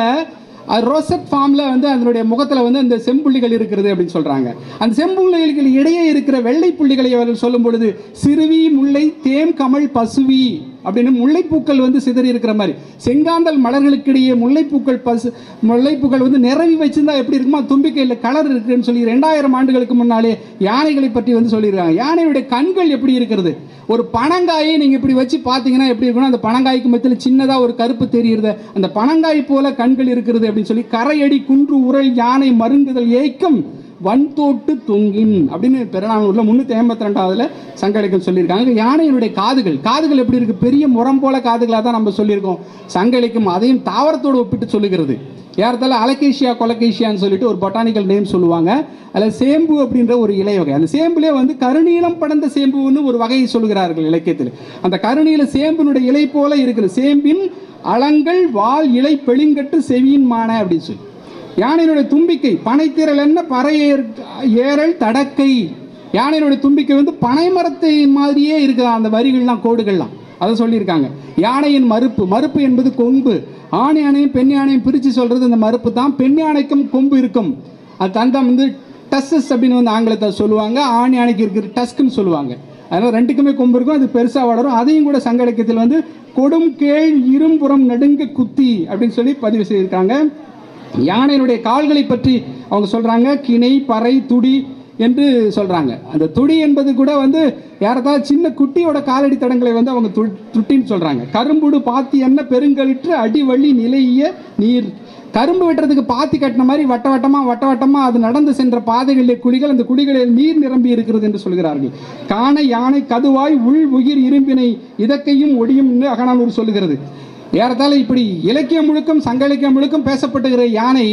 Speaker 4: ரோசட் ஃபார்மில் வந்து அதனுடைய முகத்தில் வந்து அந்த செம்புள்ளிகள் இருக்கிறது அப்படின்னு சொல்கிறாங்க அந்த செம்புள்ளிகளுக்கு இடையே இருக்கிற வெள்ளை புள்ளிகளை அவர்கள் சொல்லும் பொழுது சிறுவி முல்லை தேம் கமல் பசுவி அப்படின்னு முல்லைப்பூக்கள் வந்து சிதறி இருக்கிற மாதிரி செங்காந்தல் மலர்களுக்கு இடையே முல்லைப்பூக்கள் பசு முல்லைப்பூக்கள் வந்து நிறவி வச்சிருந்தா எப்படி இருக்குமா தும்பிக்கையில் கலர் இருக்குன்னு சொல்லி ரெண்டாயிரம் ஆண்டுகளுக்கு முன்னாலே யானைகளை பற்றி வந்து சொல்லியிருக்காங்க யானையுடைய கண்கள் எப்படி இருக்கிறது ஒரு பனங்காயை நீங்கள் இப்படி வச்சு பார்த்தீங்கன்னா எப்படி இருக்கும்னா அந்த பனங்காய்க்கு மத்தியில் சின்னதாக ஒரு கருப்பு தெரியுறது அந்த பனங்காய் போல கண்கள் இருக்கிறது அப்படின்னு சொல்லி கரையடி குன்று உரல் யானை மருங்குதல் ஏக்கம் வன்தோட்டு தொங்கின் அப்படின்னு பெருநானூரில் முந்நூற்றி ஐம்பத்தி ரெண்டாவதுல சங்கலிக்கம் சொல்லியிருக்காங்க யானையினுடைய காதுகள் காதுகள் எப்படி இருக்கு பெரிய முரம் போல காதுகளாக தான் நம்ம சொல்லியிருக்கோம் சங்கலிக்கம் அதையும் தாவரத்தோடு ஒப்பிட்டு சொல்லுகிறது ஏறத்தால அலகேஷியா கொலகேஷியான்னு சொல்லிட்டு ஒரு பொட்டானிக்கல் நேம் சொல்லுவாங்க அதில் சேம்பு அப்படின்ற ஒரு இலை வகை அந்த சேம்புலேயே வந்து கருநீலம் படர்ந்த சேம்புன்னு ஒரு வகையை சொல்லுகிறார்கள் இலக்கியத்தில் அந்த கருநீல சேம்பினுடைய இலை போல இருக்கிற சேம்பின் அலங்கள் வால் இலை பெளிங்கட்டு செவியின் மான அப்படின்னு சொல்லி யானையினுடைய தும்பிக்கை பனைத்திரள் என்ன பறை ஏர் ஏறல் தடக்கை யானையினுடைய தும்பிக்கை வந்து பனை மரத்தை மாதிரியே இருக்குது அந்த வரிகள்லாம் கோடுகள்லாம் அதை சொல்லியிருக்காங்க யானையின் மறுப்பு மறுப்பு என்பது கொம்பு ஆண் யானையும் பெண் யானையும் பிரித்து சொல்கிறது இந்த மறுப்பு தான் பெண் யானைக்கும் கொம்பு இருக்கும் அது தந்தம் வந்து டஸ்ஸஸ் அப்படின்னு வந்து ஆங்கிலத்தை சொல்லுவாங்க ஆண் யானைக்கு இருக்கிற டஸ்க்குன்னு சொல்லுவாங்க அதனால் ரெண்டுக்குமே கொம்பு இருக்கும் அது பெருசாக வளரும் அதையும் கூட சங்க இலக்கியத்தில் வந்து கொடும் கேள் இரும்புறம் நடுங்க குத்தி அப்படின்னு சொல்லி பதிவு செய்திருக்காங்க யானையினுடைய கால்களை பற்றி அவங்க சொல்கிறாங்க கிணை பறை துடி என்று சொல்கிறாங்க அந்த துடி என்பது கூட வந்து யாரதா சின்ன குட்டியோட காலடி தடங்களை வந்து அவங்க து துட்டின்னு சொல்கிறாங்க கரும்புடு பாத்தி என்ன பெருங்கலிற்று அடிவள்ளி நிலைய நீர் கரும்பு வெட்டுறதுக்கு பாத்தி கட்டின மாதிரி வட்ட வட்டமாக வட்ட வட்டமாக அது நடந்து சென்ற பாதைகளிலே குழிகள் அந்த குழிகளில் நீர் நிரம்பி இருக்கிறது என்று சொல்கிறார்கள் காண யானை கதுவாய் உள் உயிர் இரும்பினை இதக்கையும் ஒடியும் என்று அகனானூர் சொல்லுகிறது ஏறத்தாழ இப்படி இலக்கியம் முழுக்கும் சங்க இலக்கியம் முழுக்கும் பேசப்பட்டுகிற யானை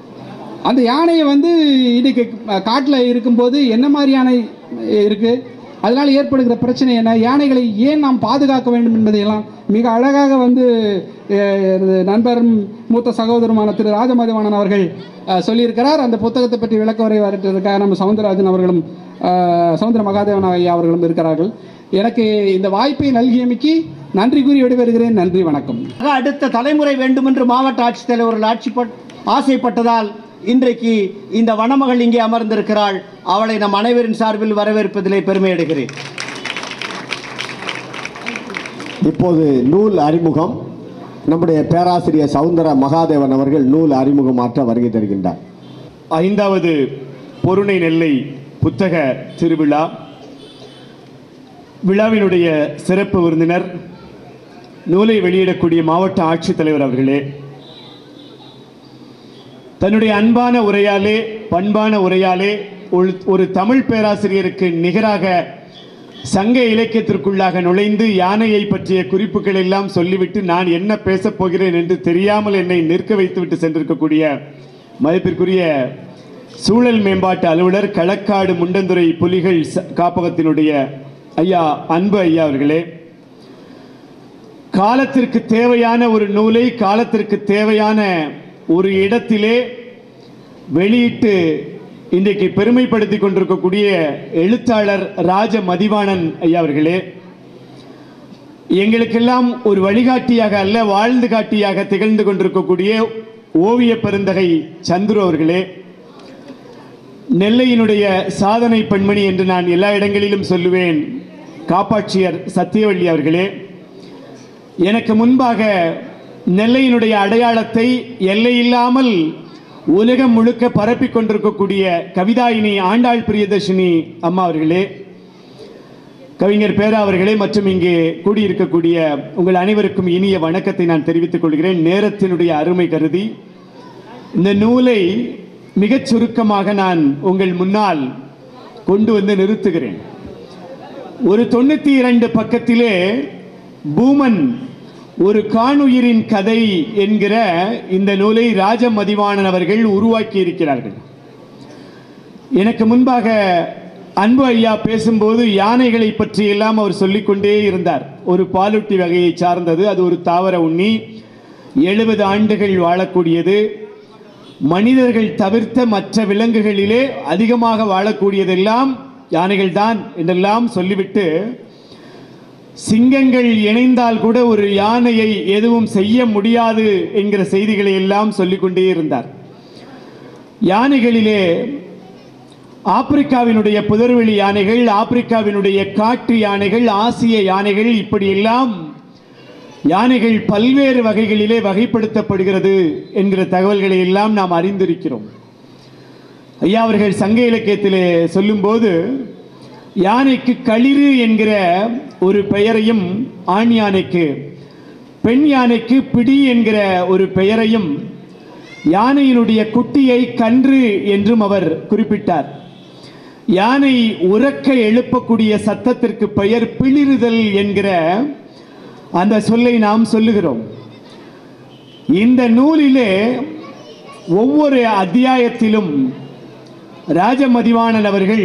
Speaker 4: அந்த யானையை வந்து இன்னைக்கு காட்டில் இருக்கும்போது என்ன மாதிரி யானை இருக்கு அதனால் ஏற்படுகிற பிரச்சனை என்ன யானைகளை ஏன் நாம் பாதுகாக்க வேண்டும் என்பதையெல்லாம் மிக அழகாக வந்து அஹ், எனது நண்பரும் மூத்த சகோதரமான திரு ராஜமதிவாணன் அவர்கள் அஹ், சொல்லியிருக்கிறார் அந்த புத்தகத்தை பற்றி விளக்க உரை வரட்டுறதுக்காக நம்ம சவுந்தரராஜன் அவர்களும் அஹ், சவுந்தர மகாதேவன் ஐயா அவர்களும் இருக்கிறார்கள் எனக்கு இந்த வாய்ப்பை நல்கியமைக்கு நன்றி கூறி விடைபெறுகிறேன் நன்றி வணக்கம்
Speaker 3: ஆக அடுத்த தலைமுறை வேண்டுமென்று மாவட்ட ஆட்சித்தலைவர் ஆட்சிப்பட் ஆசைப்பட்டதால் இன்றைக்கு இந்த வனமகள் இங்கே அமர்ந்திருக்கிறாள் அவளை நம் அனைவரின் சார்பில் வரவேற்பதிலே பெருமை அடைகிறேன்
Speaker 1: இப்போது நூல் அறிமுகம் நம்முடைய பேராசிரியர் சவுந்தர மகாதேவன் அவர்கள் நூல் அறிமுகமாற்ற வருகை தருகின்றார்
Speaker 5: ஐந்தாவது பொருணை நெல்லை புத்தக திருவிழா விழாவினுடைய சிறப்பு விருந்தினர் நூலை வெளியிடக்கூடிய மாவட்ட ஆட்சித்தலைவர் அவர்களே தன்னுடைய அன்பான உரையாலே பண்பான உரையாலே ஒரு ஒரு தமிழ் பேராசிரியருக்கு நிகராக சங்க இலக்கியத்திற்குள்ளாக நுழைந்து யானையை பற்றிய குறிப்புகள் எல்லாம் சொல்லிவிட்டு நான் என்ன பேசப் போகிறேன் என்று தெரியாமல் என்னை நிற்க வைத்துவிட்டு சென்றிருக்கக்கூடிய மதிப்பிற்குரிய சூழல் மேம்பாட்டு அலுவலர் களக்காடு முண்டந்துறை புலிகள் ச- காப்பகத்தினுடைய ஐயா அன்பு ஐயா அவர்களே காலத்திற்கு தேவையான ஒரு நூலை காலத்திற்கு தேவையான ஒரு இடத்திலே வெளியிட்டு இன்றைக்கு பெருமைப்படுத்தி கொண்டிருக்கக்கூடிய எழுத்தாளர் ராஜ மதிவாணன் ஐயா அவர்களே எங்களுக்கெல்லாம் ஒரு வழிகாட்டியாக அல்ல வாழ்ந்து காட்டியாக திகழ்ந்து கொண்டிருக்கக்கூடிய ஓவிய பெருந்தகை சந்துரு அவர்களே நெல்லையினுடைய சாதனை பெண்மணி என்று நான் எல்லா இடங்களிலும் சொல்லுவேன் காப்பாட்சியர் சத்தியவள்ளி அவர்களே எனக்கு முன்பாக நெல்லையினுடைய அடையாளத்தை எல்லையில்லாமல் உலகம் முழுக்க பரப்பிக் கொண்டிருக்கக்கூடிய கவிதாயினி ஆண்டாள் பிரியதர்ஷினி அம்மா அவர்களே கவிஞர் பேரா அவர்களே மற்றும் இங்கே கூடியிருக்கக்கூடிய உங்கள் அனைவருக்கும் இனிய வணக்கத்தை நான் தெரிவித்துக் கொள்கிறேன் நேரத்தினுடைய அருமை கருதி இந்த நூலை மிகச் சுருக்கமாக நான் உங்கள் முன்னால் கொண்டு வந்து நிறுத்துகிறேன் ஒரு தொண்ணூத்தி இரண்டு பக்கத்திலே பூமன் ஒரு காணுயிரின் கதை என்கிற இந்த நூலை ராஜ மதிவாணன் அவர்கள் உருவாக்கி இருக்கிறார்கள் எனக்கு முன்பாக அன்பு ஐயா பேசும்போது யானைகளை பற்றி எல்லாம் அவர் சொல்லிக்கொண்டே இருந்தார் ஒரு பாலூட்டி வகையை சார்ந்தது அது ஒரு தாவர உண்ணி எழுபது ஆண்டுகள் வாழக்கூடியது மனிதர்கள் தவிர்த்த மற்ற விலங்குகளிலே அதிகமாக வாழக்கூடியதெல்லாம் யானைகள் தான் என்றெல்லாம் சொல்லிவிட்டு சிங்கங்கள் இணைந்தால் கூட ஒரு யானையை எதுவும் செய்ய முடியாது என்கிற செய்திகளை எல்லாம் சொல்லிக்கொண்டே இருந்தார் யானைகளிலே ஆப்பிரிக்காவினுடைய புதர்வெளி யானைகள் ஆப்பிரிக்காவினுடைய காட்டு யானைகள் ஆசிய யானைகள் இப்படியெல்லாம் யானைகள் பல்வேறு வகைகளிலே வகைப்படுத்தப்படுகிறது என்கிற தகவல்களை எல்லாம் நாம் அறிந்திருக்கிறோம் ஐயா அவர்கள் சங்க இலக்கியத்திலே சொல்லும்போது யானைக்கு களிறு என்கிற ஒரு பெயரையும் ஆண் யானைக்கு பெண் யானைக்கு பிடி என்கிற ஒரு பெயரையும் யானையினுடைய குட்டியை கன்று என்றும் அவர் குறிப்பிட்டார் யானை உறக்க எழுப்பக்கூடிய சத்தத்திற்கு பெயர் பிளிறுதல் என்கிற அந்த சொல்லை நாம் சொல்லுகிறோம் இந்த நூலிலே ஒவ்வொரு அத்தியாயத்திலும் ராஜமதிவாணன் அவர்கள்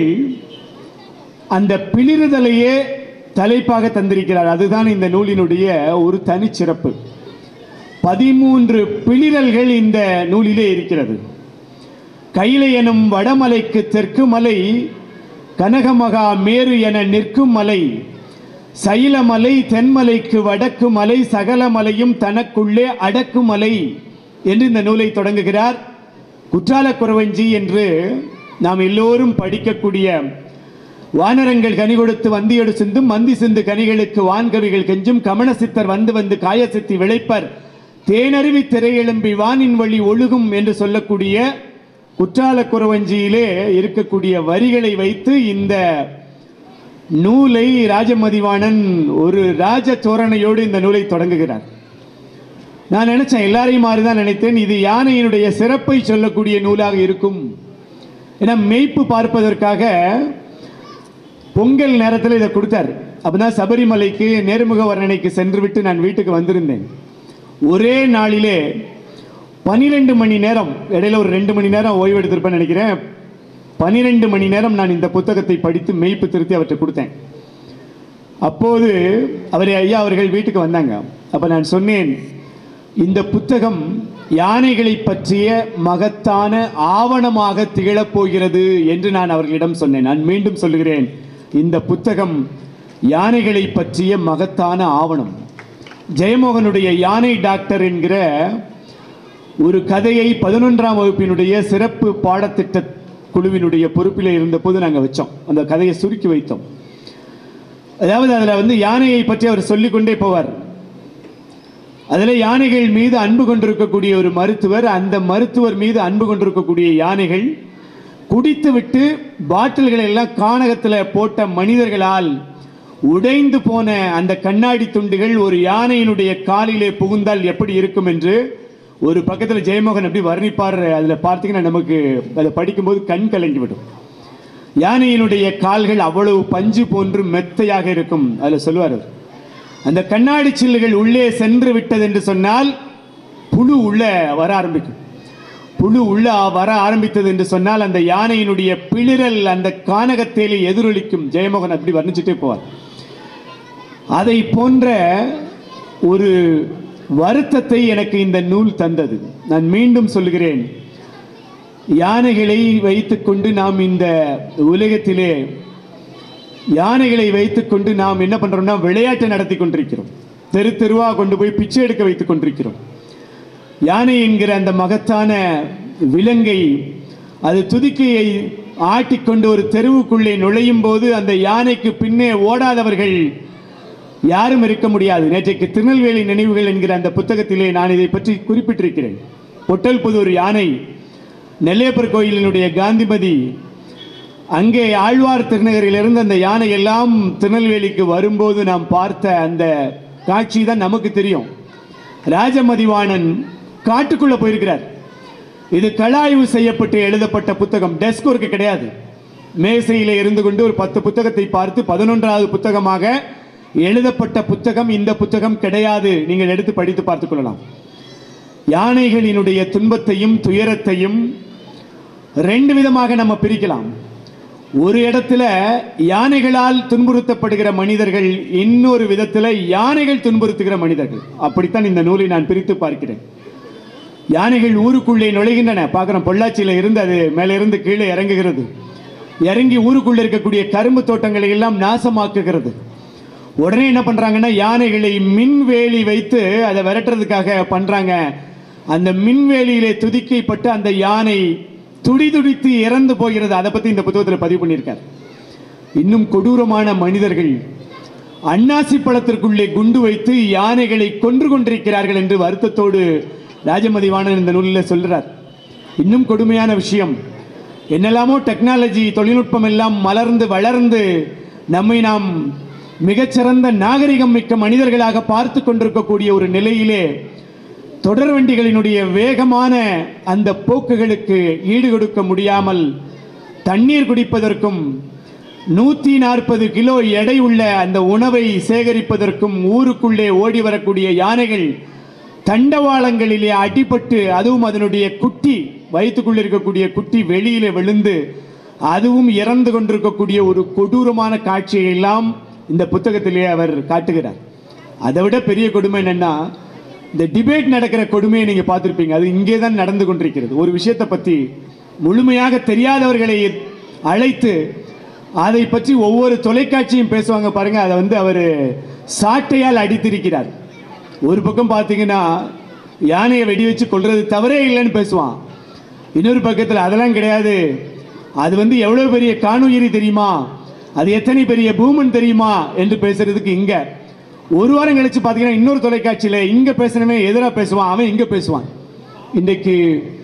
Speaker 5: அந்த பிளிறுதலையே தலைப்பாக தந்திருக்கிறார் அதுதான் இந்த நூலினுடைய ஒரு தனிச்சிறப்பு பதிமூன்று பிளிரல்கள் இந்த நூலிலே இருக்கிறது கைலை எனும் வடமலைக்கு தெற்கு மலை கனகமகா மேரு என நிற்கும் மலை சைலமலை தென்மலைக்கு வடக்கு மலை சகல மலையும் தனக்குள்ளே அடக்கும் மலை என்று இந்த நூலை தொடங்குகிறார் குற்றால குறவஞ்சி என்று நாம் எல்லோரும் படிக்கக்கூடிய வானரங்கள் கனி கொடுத்து வந்தியடு சிந்தும் மந்தி சிந்து கனிகளுக்கு வான்கவிகள் கெஞ்சும் கமன சித்தர் வந்து வந்து காயசித்தி விளைப்பர் தேனருவி திரையெழும்பி வானின் வழி ஒழுகும் என்று சொல்லக்கூடிய குற்றால குறவஞ்சியிலே இருக்கக்கூடிய வரிகளை வைத்து இந்த நூலை ராஜமதிவாணன் ஒரு ராஜ தோரணையோடு இந்த நூலை தொடங்குகிறார் நான் நினைச்சேன் எல்லாரையும் மாதிரி தான் நினைத்தேன் இது யானையினுடைய சிறப்பை சொல்லக்கூடிய நூலாக இருக்கும் ஏன்னா மெய்ப்பு பார்ப்பதற்காக பொங்கல் நேரத்தில் இதை கொடுத்தார் அப்பதான் சபரிமலைக்கு நேர்முக வர்ணனைக்கு சென்று விட்டு நான் வீட்டுக்கு வந்திருந்தேன் ஒரே நாளிலே பனிரெண்டு மணி நேரம் இடையில ஒரு ரெண்டு மணி நேரம் ஓய்வு எடுத்திருப்பேன்னு நினைக்கிறேன் பனிரெண்டு மணி நேரம் நான் இந்த புத்தகத்தை படித்து மெய்ப்பு திருத்தி அவர்கிட்ட கொடுத்தேன் அப்போது அவர் ஐயா அவர்கள் வீட்டுக்கு வந்தாங்க அப்போ நான் சொன்னேன் இந்த புத்தகம் யானைகளை பற்றிய மகத்தான ஆவணமாக திகழப் போகிறது என்று நான் அவர்களிடம் சொன்னேன் நான் மீண்டும் சொல்லுகிறேன் இந்த புத்தகம் யானைகளை பற்றிய மகத்தான ஆவணம் ஜெயமோகனுடைய யானை டாக்டர் என்கிற ஒரு கதையை பதினொன்றாம் வகுப்பினுடைய சிறப்பு பாடத்திட்ட குழுவினுடைய பொறுப்பில் இருந்தபோது நாங்கள் வச்சோம் அந்த கதையை சுருக்கி வைத்தோம் அதாவது அதில் வந்து யானையை பற்றி அவர் சொல்லிக்கொண்டே போவார் அதில் யானைகள் மீது அன்பு கொண்டிருக்கக்கூடிய ஒரு மருத்துவர் அந்த மருத்துவர் மீது அன்பு கொண்டிருக்கக்கூடிய யானைகள் குடித்துவிட்டு பாட்டில்களை எல்லாம் கானகத்தில் போட்ட மனிதர்களால் உடைந்து போன அந்த கண்ணாடி துண்டுகள் ஒரு யானையினுடைய காலிலே புகுந்தால் எப்படி இருக்கும் என்று ஒரு பக்கத்தில் ஜெயமோகன் அப்படி வர்ணிப்பார் அதில் பார்த்தீங்கன்னா நமக்கு அதை படிக்கும்போது கண் கலங்கி விடும் யானையினுடைய கால்கள் அவ்வளவு பஞ்சு போன்று மெத்தையாக இருக்கும் அதில் சொல்லுவார் அவர். அந்த கண்ணாடி சில்லுகள் உள்ளே சென்று விட்டது என்று சொன்னால் புழு உள்ள வர ஆரம்பிக்கும் புழு உள்ள வர ஆரம்பித்தது என்று சொன்னால் அந்த யானையினுடைய பிளிரல் அந்த கானகத்தேலி எதிரொலிக்கும் ஜெயமோகன் அப்படி வர்ணிச்சுட்டே போவார் அதை போன்ற ஒரு வருத்தத்தை எனக்கு இந்த நூல் தந்தது நான் மீண்டும் சொல்கிறேன் யானைகளை வைத்துக்கொண்டு நாம் இந்த உலகத்திலே யானைகளை வைத்துக்கொண்டு நாம் என்ன பண்றோம்னா விளையாட்டு நடத்தி கொண்டிருக்கிறோம் தெரு தெருவா கொண்டு போய் பிச்சை எடுக்க வைத்துக் கொண்டிருக்கிறோம் யானை என்கிற அந்த மகத்தான விலங்கை அது துதிக்கையை ஆட்டிக்கொண்டு ஒரு தெருவுக்குள்ளே நுழையும் போது அந்த யானைக்கு பின்னே ஓடாதவர்கள் யாரும் இருக்க முடியாது நேற்றைக்கு திருநெல்வேலி நினைவுகள் என்கிற அந்த புத்தகத்திலே நான் இதை பற்றி குறிப்பிட்டிருக்கிறேன் பொட்டல்புதூர் யானை நெல்லையப்பர் கோயிலினுடைய காந்திமதி அங்கே ஆழ்வார் திருநகரிலிருந்து அந்த யானை எல்லாம் திருநெல்வேலிக்கு வரும்போது நாம் பார்த்த அந்த காட்சி தான் நமக்கு தெரியும் ராஜமதிவாணன் காட்டுக்குள்ள போயிருக்கிறார் இது கலாய்வு செய்யப்பட்டு எழுதப்பட்ட புத்தகம் டெஸ்க் ஒர்க்கு கிடையாது மேசையில இருந்து கொண்டு ஒரு பத்து புத்தகத்தை பார்த்து பதினொன்றாவது புத்தகமாக எழுதப்பட்ட புத்தகம் இந்த புத்தகம் கிடையாது நீங்கள் எடுத்து படித்து பார்த்துக் கொள்ளலாம் யானைகளினுடைய துன்பத்தையும் துயரத்தையும் ரெண்டு விதமாக நம்ம பிரிக்கலாம் ஒரு இடத்துல யானைகளால் துன்புறுத்தப்படுகிற மனிதர்கள் இன்னொரு விதத்துல யானைகள் துன்புறுத்துகிற மனிதர்கள் அப்படித்தான் இந்த நூலை நான் பிரித்து பார்க்கிறேன் யானைகள் ஊருக்குள்ளே நுழைகின்றன பார்க்குறோம் பொள்ளாச்சியில இருந்து அது மேலே இருந்து கீழே இறங்குகிறது இறங்கி ஊருக்குள்ள இருக்கக்கூடிய கரும்பு தோட்டங்களை எல்லாம் நாசமாக்குகிறது உடனே என்ன பண்றாங்கன்னா யானைகளை மின்வேலி வைத்து அதை விரட்டுறதுக்காக பண்றாங்க அந்த மின்வேலியிலே துதிக்கைப்பட்டு அந்த யானை துடி துடித்து இறந்து போகிறது அதை பத்தி இந்த புத்தகத்தில் பதிவு பண்ணியிருக்கார் இன்னும் கொடூரமான மனிதர்கள் அன்னாசி பழத்திற்குள்ளே குண்டு வைத்து யானைகளை கொன்று கொண்டிருக்கிறார்கள் என்று வருத்தத்தோடு ராஜமதிவாணன் இந்த நூலில் சொல்றார் இன்னும் கொடுமையான விஷயம் என்னெல்லாமோ டெக்னாலஜி தொழில்நுட்பம் எல்லாம் மலர்ந்து வளர்ந்து நம்மை நாம் மிகச்சிறந்த நாகரிகம் மிக்க மனிதர்களாக பார்த்து கொண்டிருக்கக்கூடிய ஒரு நிலையிலே தொடர் வண்டிகளினுடைய வேகமான அந்த போக்குகளுக்கு ஈடு கொடுக்க முடியாமல் தண்ணீர் குடிப்பதற்கும் நூற்றி நாற்பது கிலோ எடை உள்ள அந்த உணவை சேகரிப்பதற்கும் ஊருக்குள்ளே ஓடி வரக்கூடிய யானைகள் தண்டவாளங்களிலே அடிபட்டு அதுவும் அதனுடைய குட்டி வயிற்றுக்குள்ள இருக்கக்கூடிய குட்டி வெளியிலே விழுந்து அதுவும் இறந்து கொண்டிருக்கக்கூடிய ஒரு கொடூரமான காட்சியை எல்லாம் இந்த புத்தகத்திலே அவர் காட்டுகிறார் அதை விட பெரிய கொடுமை என்னன்னா இந்த டிபேட் நடக்கிற கொடுமையை நீங்க பார்த்திருப்பீங்க அது இங்கே தான் நடந்து கொண்டிருக்கிறது ஒரு விஷயத்தை பத்தி முழுமையாக தெரியாதவர்களை அழைத்து அதை பற்றி ஒவ்வொரு தொலைக்காட்சியும் பேசுவாங்க பாருங்க அதை வந்து அவர் சாட்டையால் அடித்திருக்கிறார் ஒரு பக்கம் பார்த்தீங்கன்னா யானையை வெடி வச்சு கொல்றது தவறே இல்லைன்னு பேசுவான் இன்னொரு பக்கத்தில் அதெல்லாம் கிடையாது அது வந்து எவ்வளவு பெரிய காணுயிரி தெரியுமா அது எத்தனை பெரிய பூமன் தெரியுமா என்று பேசுறதுக்கு இங்க ஒரு வாரம் கழிச்சு பார்த்தீங்கன்னா இன்னொரு தொலைக்காட்சியில இங்க பேசுனவன் எதிராக பேசுவான் அவன் இங்க பேசுவான் இன்றைக்கு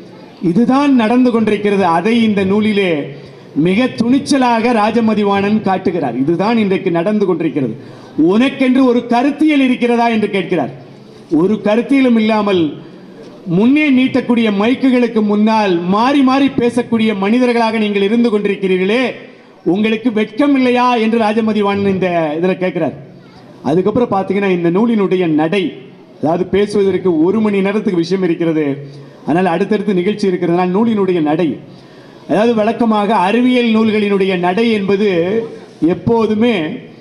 Speaker 5: இதுதான் நடந்து கொண்டிருக்கிறது அதை இந்த நூலிலே மிக துணிச்சலாக ராஜமதிவாணன் காட்டுகிறார் இதுதான் இன்றைக்கு நடந்து கொண்டிருக்கிறது உனக்கென்று ஒரு கருத்தியல் இருக்கிறதா என்று கேட்கிறார் ஒரு கருத்தியலும் இல்லாமல் முன்னே நீட்டக்கூடிய மைக்குகளுக்கு முன்னால் மாறி மாறி பேசக்கூடிய மனிதர்களாக நீங்கள் இருந்து கொண்டிருக்கிறீர்களே உங்களுக்கு வெட்கம் இல்லையா என்று ராஜமதிவாணன் இந்த இதில் கேட்கிறார் அதுக்கப்புறம் பார்த்தீங்கன்னா இந்த நூலினுடைய நடை அதாவது பேசுவதற்கு ஒரு மணி நேரத்துக்கு விஷயம் இருக்கிறது அதனால் அடுத்தடுத்து நிகழ்ச்சி இருக்கிறதுனால நூலினுடைய நடை அதாவது வழக்கமாக அறிவியல் நூல்களினுடைய நடை என்பது எப்போதுமே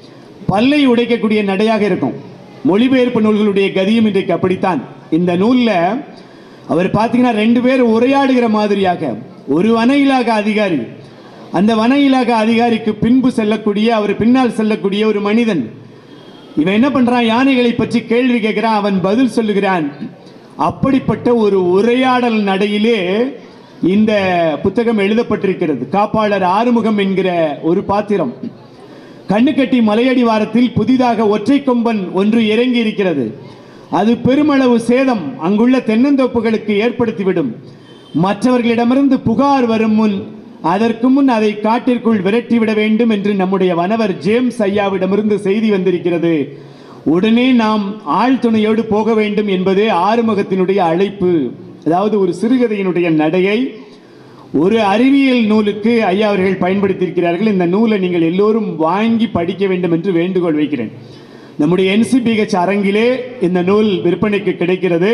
Speaker 5: பல்லை உடைக்கக்கூடிய நடையாக இருக்கும் மொழிபெயர்ப்பு நூல்களுடைய கதியும் இன்றைக்கு அப்படித்தான் இந்த நூலில் அவர் பார்த்தீங்கன்னா ரெண்டு பேர் உரையாடுகிற மாதிரியாக ஒரு வன இலாகா அதிகாரி அந்த வன இலாகா அதிகாரிக்கு பின்பு செல்லக்கூடிய அவர் பின்னால் செல்லக்கூடிய ஒரு மனிதன் இவன் என்ன பண்றான் யானைகளை பற்றி கேள்வி கேட்கிறான் அவன் பதில் சொல்லுகிறான் அப்படிப்பட்ட ஒரு உரையாடல் நடையிலே இந்த புத்தகம் எழுதப்பட்டிருக்கிறது காப்பாளர் ஆறுமுகம் என்கிற ஒரு பாத்திரம் கண்ணுக்கட்டி மலையடி வாரத்தில் புதிதாக ஒற்றை கொம்பன் ஒன்று இறங்கி இருக்கிறது அது பெருமளவு சேதம் அங்குள்ள தென்னந்தோப்புகளுக்கு ஏற்படுத்திவிடும் மற்றவர்களிடமிருந்து புகார் வரும் முன் அதற்கு முன் அதை காட்டிற்குள் விரட்டிவிட வேண்டும் என்று நம்முடைய வனவர் ஜேம்ஸ் ஐயாவிடமிருந்து செய்தி வந்திருக்கிறது உடனே நாம் ஆள் துணையோடு போக வேண்டும் என்பதே ஆறுமுகத்தினுடைய அழைப்பு அதாவது ஒரு சிறுகதையினுடைய நடையை ஒரு அறிவியல் நூலுக்கு ஐயா அவர்கள் பயன்படுத்தியிருக்கிறார்கள் இந்த நூலை நீங்கள் எல்லோரும் வாங்கி படிக்க வேண்டும் என்று வேண்டுகோள் வைக்கிறேன் நம்முடைய என்சிபிஹெச் அரங்கிலே இந்த நூல் விற்பனைக்கு கிடைக்கிறது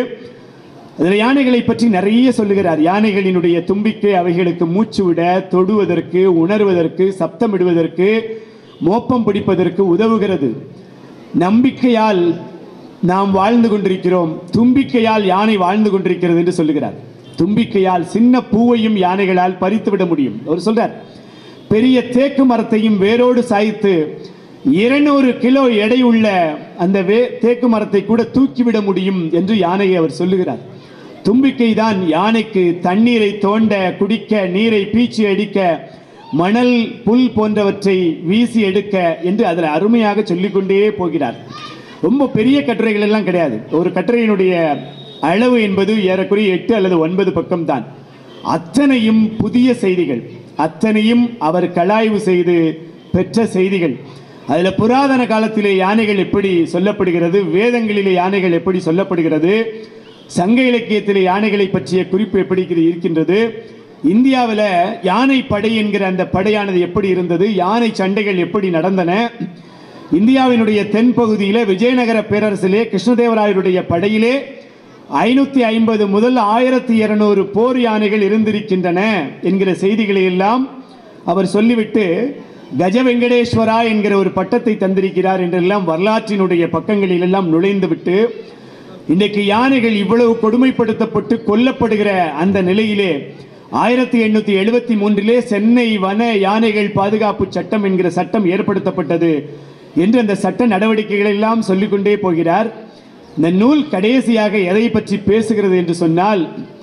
Speaker 5: அதில் யானைகளை பற்றி நிறைய சொல்லுகிறார் யானைகளினுடைய தும்பிக்கை அவைகளுக்கு மூச்சு விட தொடுவதற்கு உணர்வதற்கு சப்தமிடுவதற்கு மோப்பம் பிடிப்பதற்கு உதவுகிறது நம்பிக்கையால் நாம் வாழ்ந்து கொண்டிருக்கிறோம் தும்பிக்கையால் யானை வாழ்ந்து கொண்டிருக்கிறது என்று சொல்லுகிறார் தும்பிக்கையால் சின்ன பூவையும் யானைகளால் பறித்து விட முடியும் அவர் சொல்றார் பெரிய தேக்கு மரத்தையும் வேரோடு சாய்த்து இருநூறு கிலோ எடை உள்ள அந்த வே தேக்கு மரத்தை கூட தூக்கிவிட முடியும் என்று யானையை அவர் சொல்லுகிறார் தும்பிக்கை தான் யானைக்கு தண்ணீரை தோண்ட குடிக்க நீரை பீச்சி அடிக்க மணல் புல் போன்றவற்றை வீசி எடுக்க என்று அதில் அருமையாக சொல்லிக்கொண்டே போகிறார் ரொம்ப பெரிய கட்டுரைகள் எல்லாம் கிடையாது ஒரு கட்டுரையினுடைய அளவு என்பது ஏறக்குறைய எட்டு அல்லது ஒன்பது பக்கம் தான் அத்தனையும் புதிய செய்திகள் அத்தனையும் அவர் கலாய்வு செய்து பெற்ற செய்திகள் அதுல புராதன காலத்திலே யானைகள் எப்படி சொல்லப்படுகிறது வேதங்களிலே யானைகள் எப்படி சொல்லப்படுகிறது சங்க இலக்கியத்திலே யானைகளை பற்றிய குறிப்பு எப்படி இருக்கிற- இருக்கின்றது இந்தியாவில் யானை படை என்கிற அந்த படையானது எப்படி இருந்தது யானை சண்டைகள் எப்படி நடந்தன இந்தியாவினுடைய தென்பகுதியிலே விஜயநகர பேரரசிலே கிருஷ்ணதேவராயருடைய படையிலே ஐநூத்தி ஐம்பது முதல் ஆயிரத்தி இருநூறு போர் யானைகள் இருந்திருக்கின்றன என்கிற செய்திகளை எல்லாம் அவர் சொல்லிவிட்டு கஜ வெங்கடேஸ்வரா என்கிற ஒரு பட்டத்தை தந்திருக்கிறார் என்றெல்லாம் வரலாற்றினுடைய பக்கங்களில் எல்லாம் நுழைந்து விட்டு இன்றைக்கு யானைகள் இவ்வளவு கொடுமைப்படுத்தப்பட்டு கொல்லப்படுகிற அந்த நிலையிலே ஆயிரத்தி எண்ணூத்தி எழுபத்தி மூன்றிலே சென்னை வன யானைகள் பாதுகாப்பு சட்டம் என்கிற சட்டம் ஏற்படுத்தப்பட்டது என்று அந்த சட்ட நடவடிக்கைகள் எல்லாம் சொல்லிக்கொண்டே போகிறார் இந்த நூல் கடைசியாக எதை பற்றி பேசுகிறது என்று சொன்னால்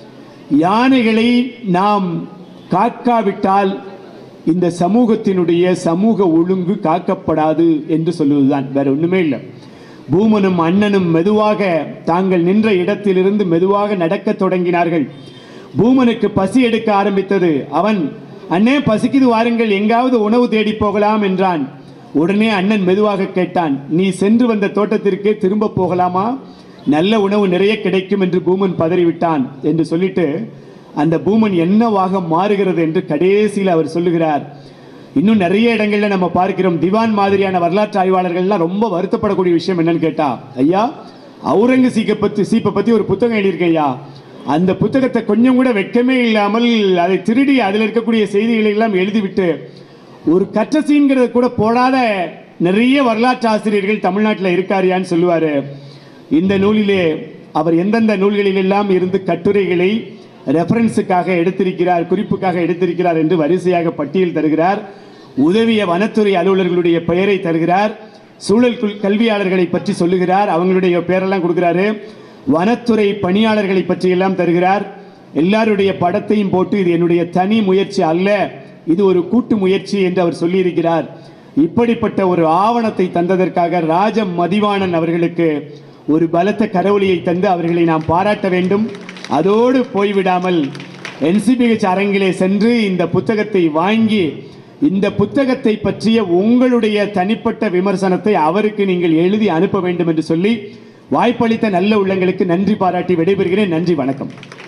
Speaker 5: யானைகளை நாம் காக்காவிட்டால் இந்த சமூகத்தினுடைய சமூக ஒழுங்கு காக்கப்படாது என்று சொல்லுவதுதான் வேற ஒண்ணுமே இல்லை பூமனும் அண்ணனும் மெதுவாக தாங்கள் நின்ற இடத்திலிருந்து மெதுவாக நடக்கத் தொடங்கினார்கள் பூமனுக்கு பசி எடுக்க ஆரம்பித்தது அவன் அண்ணே பசிக்குது வாருங்கள் எங்காவது உணவு தேடி போகலாம் என்றான் உடனே அண்ணன் மெதுவாக கேட்டான் நீ சென்று வந்த தோட்டத்திற்கே திரும்ப போகலாமா நல்ல உணவு நிறைய கிடைக்கும் என்று பூமன் பதறிவிட்டான் என்று சொல்லிட்டு அந்த பூமன் என்னவாக மாறுகிறது என்று கடைசியில் அவர் சொல்லுகிறார் இன்னும் நிறைய இடங்கள்ல நம்ம பார்க்கிறோம் திவான் மாதிரியான வரலாற்று ஆய்வாளர்கள்லாம் ரொம்ப வருத்தப்படக்கூடிய விஷயம் என்னன்னு கேட்டா ஐயா அவுரங்கசீப்பை பத்தி சீப்பை பத்தி ஒரு புத்தகம் எழுதியிருக்கேன் ஐயா அந்த புத்தகத்தை கொஞ்சம் கூட வெட்கமே இல்லாமல் அதை திருடி அதில் இருக்கக்கூடிய செய்திகளை எல்லாம் எழுதிவிட்டு ஒரு கற்ற சீன்கிறது கூட போடாத நிறைய வரலாற்று ஆசிரியர்கள் தமிழ்நாட்டில் இருக்காரியான்னு சொல்லுவாரு இந்த நூலிலே அவர் எந்தெந்த நூல்களில் எல்லாம் இருந்து கட்டுரைகளை ரெஃபரன்ஸுக்காக எடுத்திருக்கிறார் குறிப்புக்காக எடுத்திருக்கிறார் என்று வரிசையாக பட்டியல் தருகிறார் உதவிய வனத்துறை அலுவலர்களுடைய பெயரை தருகிறார் சூழல் குல்- கல்வியாளர்களை பற்றி சொல்லுகிறார் அவங்களுடைய பேரெல்லாம் கொடுக்கிறாரு வனத்துறை பணியாளர்களை பற்றி எல்லாம் தருகிறார் எல்லாருடைய படத்தையும் போட்டு இது என்னுடைய தனி முயற்சி அல்ல இது ஒரு கூட்டு முயற்சி என்று அவர் சொல்லியிருக்கிறார் இப்படிப்பட்ட ஒரு ஆவணத்தை தந்ததற்காக ராஜ மதிவாணன் அவர்களுக்கு ஒரு பலத்த கரவொலியை தந்து அவர்களை நாம் பாராட்ட வேண்டும் அதோடு போய்விடாமல் என்சிபிஹெச் அரங்கிலே சென்று இந்த புத்தகத்தை வாங்கி இந்த புத்தகத்தை பற்றிய உங்களுடைய தனிப்பட்ட விமர்சனத்தை அவருக்கு நீங்கள் எழுதி அனுப்ப வேண்டும் என்று சொல்லி வாய்ப்பளித்த நல்ல உள்ளங்களுக்கு நன்றி பாராட்டி விடைபெறுகிறேன் நன்றி வணக்கம்